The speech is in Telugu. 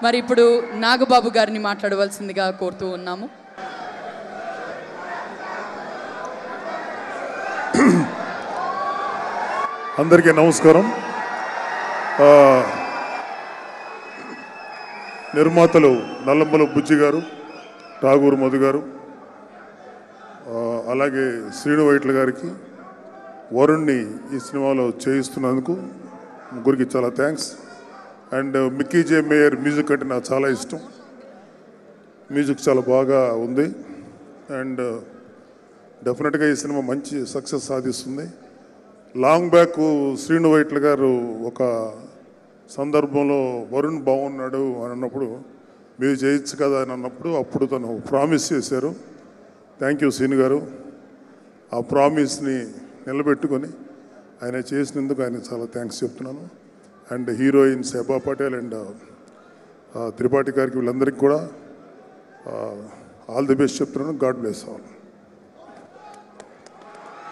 మరి ఇప్పుడు నాగబాబు గారిని మాట్లాడవలసిందిగా కోరుతూ ఉన్నాము అందరికీ నమస్కారం ఆ, నిర్మాతలు నల్లంబల బుజ్జి గారు ఠాగూర్ మధు గారు ఆ, అలాగే శ్రీను వైట్ల గారికి వరుణ్ణి ఈ సినిమాలో చేయిస్తున్నందుకు ముగ్గురికి చాలా thanks and Mickey J Meyer music అంటే నాకు చాలా ఇష్టం మ్యూజిక్ చాలా బాగా ఉంది అండ్ డెఫినెట్గా ఈ సినిమా మంచి సక్సెస్ సాధిస్తుంది లాంగ్ బ్యాక్ శ్రీను వైట్ల గారు ఒక సందర్భంలో వరుణ్ బాగున్నాడు అని అన్నప్పుడు మీరు చేయొచ్చు కదా అని అన్నప్పుడు అప్పుడు తను ప్రామిస్ చేశారు థ్యాంక్ యూ శ్రీను గారు ఆ ప్రామిస్ని నిలబెట్టుకొని ఆయన చేసినందుకు ఆయన చాలా థ్యాంక్స్ చెప్తున్నాను and heroine Saba Patel and Tripathi గారికి వీళ్ళందరికీ కూడా ఆల్ ది బెస్ట్ చెప్తున్నాను గాడ్ బ్లెస్ ఆల్